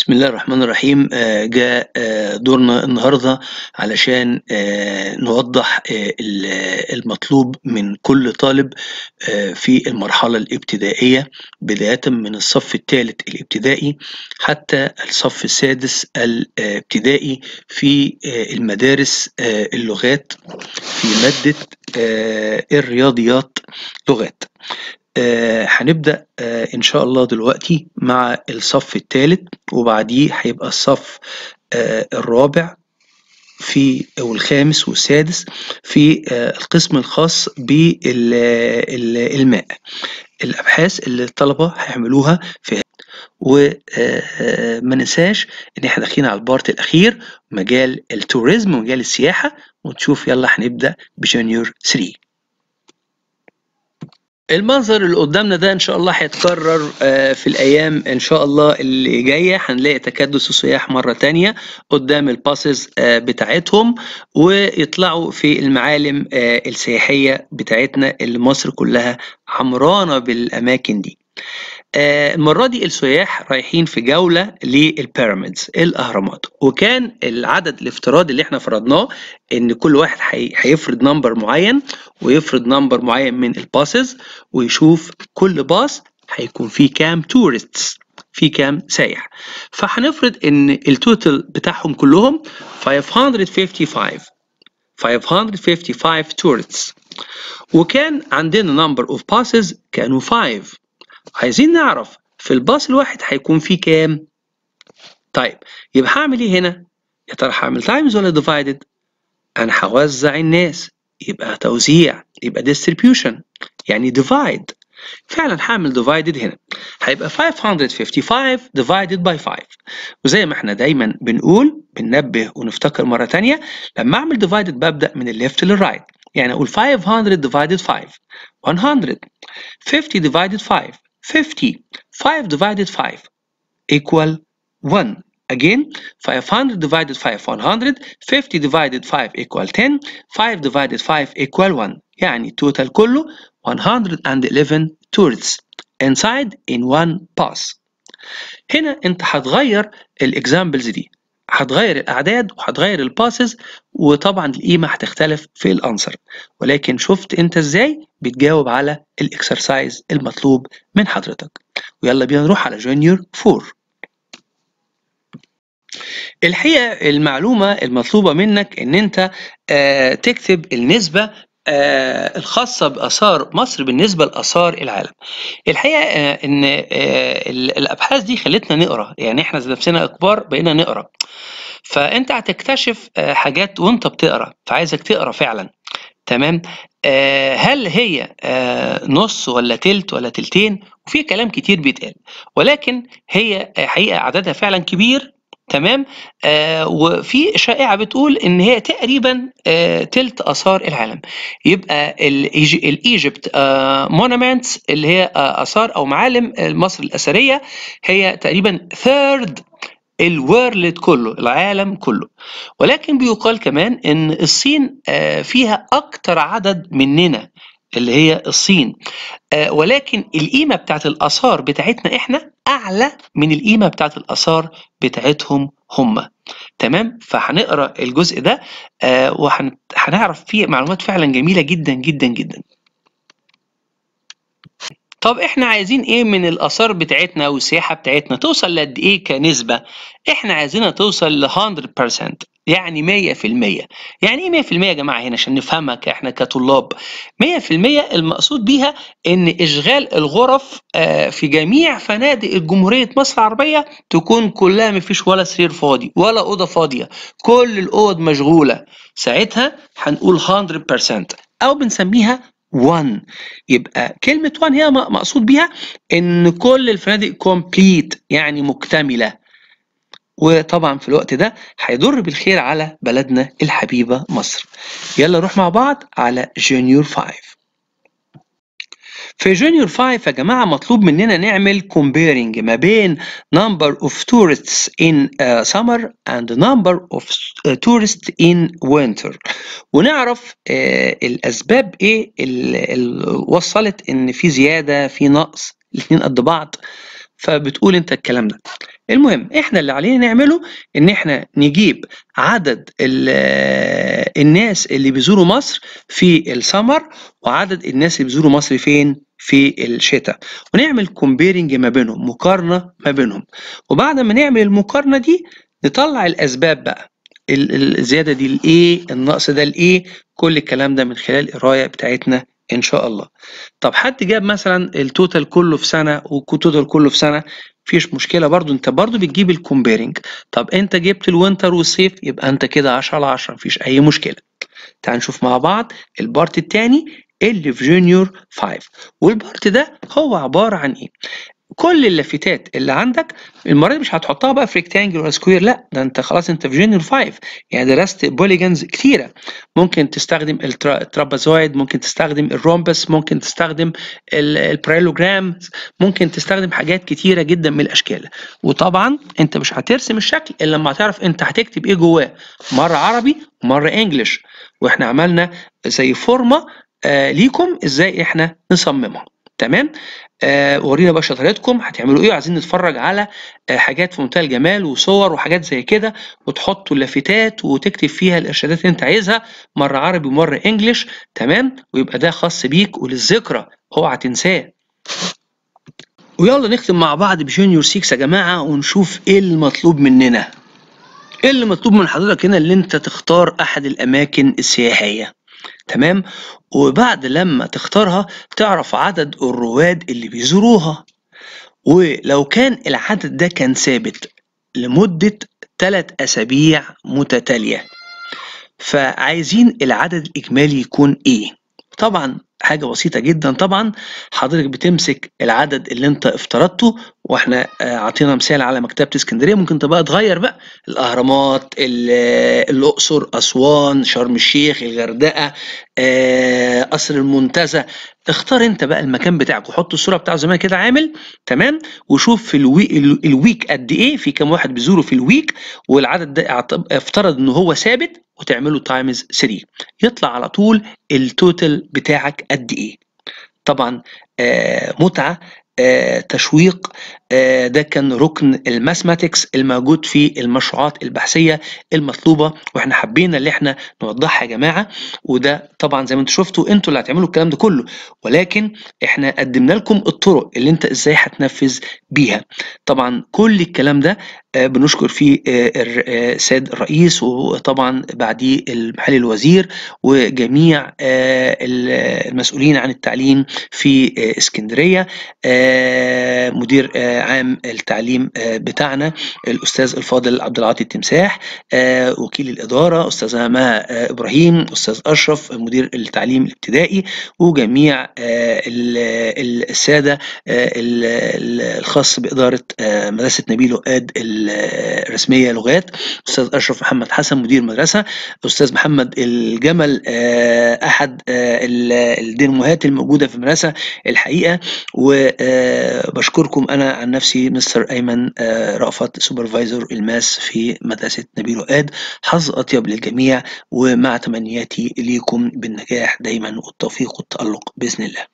بسم الله الرحمن الرحيم آه، جاء آه، دورنا النهارده علشان آه، نوضح آه، ال- آه، المطلوب من كل طالب آه، في المرحلة الابتدائية بداية من الصف الثالث الابتدائي حتى الصف السادس الابتدائي في آه، المدارس آه، اللغات في مادة آه، الرياضيات لغات آه، هنبدأ آه، إن شاء الله دلوقتي مع الصف الثالث وبعديه هيبقى الصف آه، الرابع في والخامس والسادس في آه، القسم الخاص بالماء الأبحاث اللي الطلبة هيعملوها في وما ننساش ان احنا داخلين على البارت الاخير مجال التوريزم ومجال السياحه ونشوف يلا هنبدا بجونيور 3 المنظر اللي قدامنا ده ان شاء الله هيتكرر آه، في الايام ان شاء الله اللي جايه هنلاقي تكدس السياح مره تانية قدام الباسز آه، بتاعتهم ويطلعوا في المعالم آه، السياحيه بتاعتنا اللي مصر كلها عمرانه بالاماكن دي آه، المرة دي السياح رايحين في جولة للبيراميدز الأهرامات وكان العدد الافتراضي اللي احنا فرضناه إن كل واحد هي- هيفرض نمبر معين ويفرض نمبر معين من الباسز ويشوف كل باص هيكون فيه كام تورستس في كام سايح فهنفرض إن التوتال بتاعهم كلهم 555 555 tourists وكان عندنا number of passes كانوا 5 عايزين نعرف في الباص الواحد هيكون فيه كام طيب يبقى هعمل ايه هنا يا ترى هعمل تايمز ولا ديفايدد انا هوزع الناس يبقى توزيع يبقى distribution يعني divide فعلا هعمل divided هنا هيبقى 555 divided by 5 وزي ما احنا دايما بنقول بننبه ونفتكر مرة تانية لما اعمل divided ببدأ من الليفت للرايت يعني اقول 500 divided 5 100 50 divided 5 50 5 divided 5 equal 1 again 500 divided 5 100 50 divided 5 equal 10 5 divided 5 equal 1 يعني التوتال كله 111 tourists inside in one pass هنا انت هتغير الاكزامبلز دي هتغير الاعداد وهتغير الباسز وطبعا القيمه هتختلف في الانسر ولكن شفت انت ازاي بتجاوب على الاكسرسايز المطلوب من حضرتك ويلا بينا نروح على جونيور 4 الحقيقه المعلومه المطلوبه منك ان انت آه تكتب النسبه آه الخاصه باثار مصر بالنسبه لاثار العالم الحقيقه آه ان آه ال- الابحاث دي خلتنا نقرا يعني احنا ذات نفسنا كبار بقينا نقرا فانت هتكتشف آه حاجات وانت بتقرا فعايزك تقرا فعلا تمام آه هل هي آه نص ولا تلت ولا تلتين وفي كلام كتير بيتقال ولكن هي آه، حقيقه عددها فعلا كبير تمام آه وفي شائعه بتقول ان هي تقريبا آه تلت اثار العالم يبقى الإيج- الايجيبت آه مونومنتس اللي هي آه اثار او معالم مصر الاثريه هي تقريبا ثيرد الورلد كله العالم كله ولكن بيقال كمان ان الصين آه، فيها اكتر عدد مننا اللي هي الصين آه، ولكن القيمة بتاعت الآثار بتاعتنا احنا أعلى من القيمة بتاعت الآثار بتاعتهم هم تمام فهنقرا الجزء ده وهنعرف فيه معلومات فعلا جميلة جدا جدا جدا طب احنا عايزين ايه من الاثار بتاعتنا والسياحه بتاعتنا توصل لقد ايه كنسبه احنا عايزينها توصل ل 100% يعني 100% يعني ايه 100% يا جماعه هنا عشان نفهمها ك- احنا كطلاب 100% المقصود بيها ان اشغال الغرف آه، في جميع فنادق الجمهوريه مصر العربيه تكون كلها ما فيش ولا سرير فاضي ولا اوضه فاضيه كل الاوض مشغوله ساعتها هنقول 100% او بنسميها 1 يبقى كلمة 1 هي م- مقصود بيها إن كل الفنادق كومبليت يعني مكتملة وطبعا في الوقت ده هيضر بالخير على بلدنا الحبيبة مصر يلا نروح مع بعض على جونيور 5 في جونيور 5 يا جماعة مطلوب مننا نعمل comparing ما بين number of tourists in uh, summer and number of uh, tourists in winter ونعرف آه الأسباب إيه اللي وصلت إن في زيادة في نقص الاتنين قد بعض فبتقول انت الكلام ده المهم احنا اللي علينا نعمله ان احنا نجيب عدد الناس اللي بيزوروا مصر في السمر وعدد الناس اللي بيزوروا مصر فين في الشتاء ونعمل كومبيرنج ما بينهم مقارنة ما بينهم وبعد ما نعمل المقارنة دي نطلع الأسباب بقى الزيادة دي لإيه النقص ده لإيه كل الكلام ده من خلال القراية بتاعتنا إن شاء الله طب حد جاب مثلا التوتال كله في سنة والتوتال كله في سنة مفيش مشكلة برضو انت برضو بتجيب الكومبيرنج طب انت جبت الوينتر والصيف يبقى انت كده 10 على 10 مفيش اي مشكلة تعال نشوف مع بعض البارت التاني اللي في جونيور 5 والبارت ده هو عبارة عن ايه كل اللافتات اللي عندك المره دي مش هتحطها بقى في ريكتانجل ولا سكوير لا ده انت خلاص انت في جونيور 5 يعني درست بوليجونز كتيره ممكن تستخدم الترابازويد ممكن تستخدم الرومبس ممكن تستخدم البارالوجرام ممكن تستخدم حاجات كتيره جدا من الاشكال وطبعا انت مش هترسم الشكل الا لما تعرف انت هتكتب ايه جواه مره عربي ومره انجلش واحنا عملنا زي فورمه آه ليكم ازاي احنا نصممها تمام آه ورينا بقى شطارتكم هتعملوا ايه عايزين نتفرج على آه حاجات في منتهى الجمال وصور وحاجات زي كده وتحطوا اللافتات وتكتب فيها الارشادات اللي انت عايزها مره عربي ومره انجلش تمام ويبقى ده خاص بيك وللذكرى اوعى تنساه ويلا نختم مع بعض بجونيور 6 يا جماعه ونشوف ايه المطلوب مننا ايه اللي مطلوب من حضرتك هنا اللي انت تختار احد الاماكن السياحيه تمام وبعد لما تختارها تعرف عدد الرواد اللي بيزوروها ولو كان العدد ده كان ثابت لمدة 3 أسابيع متتالية فعايزين العدد الإجمالي يكون إيه؟ طبعا حاجة بسيطة جدا طبعا حضرتك بتمسك العدد اللي انت افترضته واحنا عطينا مثال على مكتبة اسكندرية ممكن تبقى تغير بقى الأهرامات الأقصر أسوان شرم الشيخ الغردقة قصر المنتزه اختار انت بقى المكان بتاعك وحط الصورة بتاع زمان كده عامل تمام وشوف في الويك, الويك قد ايه في كام واحد بيزوره في الويك والعدد ده افترض ان هو ثابت وتعمله تايمز 3 يطلع على طول التوتال بتاعك قد ايه طبعا آه متعه آه تشويق آه ده كان ركن الماثماتكس الموجود في المشروعات البحثيه المطلوبه واحنا حبينا اللي احنا نوضحها يا جماعه وده طبعا زي ما انتم شفتوا انتوا اللي هتعملوا الكلام ده كله ولكن احنا قدمنا لكم الطرق اللي انت ازاي هتنفذ بيها طبعا كل الكلام ده آه بنشكر فيه السيد الرئيس وطبعا بعديه المحل الوزير وجميع المسؤولين عن التعليم في اسكندريه مدير عام التعليم بتاعنا الاستاذ الفاضل عبد العاطي التمساح وكيل الاداره استاذه مها ابراهيم استاذ اشرف مدير التعليم الابتدائي وجميع الساده الخاص باداره مدرسه نبيل وقاد الرسميه لغات استاذ اشرف محمد حسن مدير مدرسه استاذ محمد الجمل احد الدينموهات الموجوده في المدرسه الحقيقه وبشكركم انا عن نفسي مستر ايمن رأفت سوبرفايزر الماس في مدرسه نبيل وقاد حظ اطيب للجميع ومع تمنياتي ليكم بالنجاح دايما والتوفيق والتالق باذن الله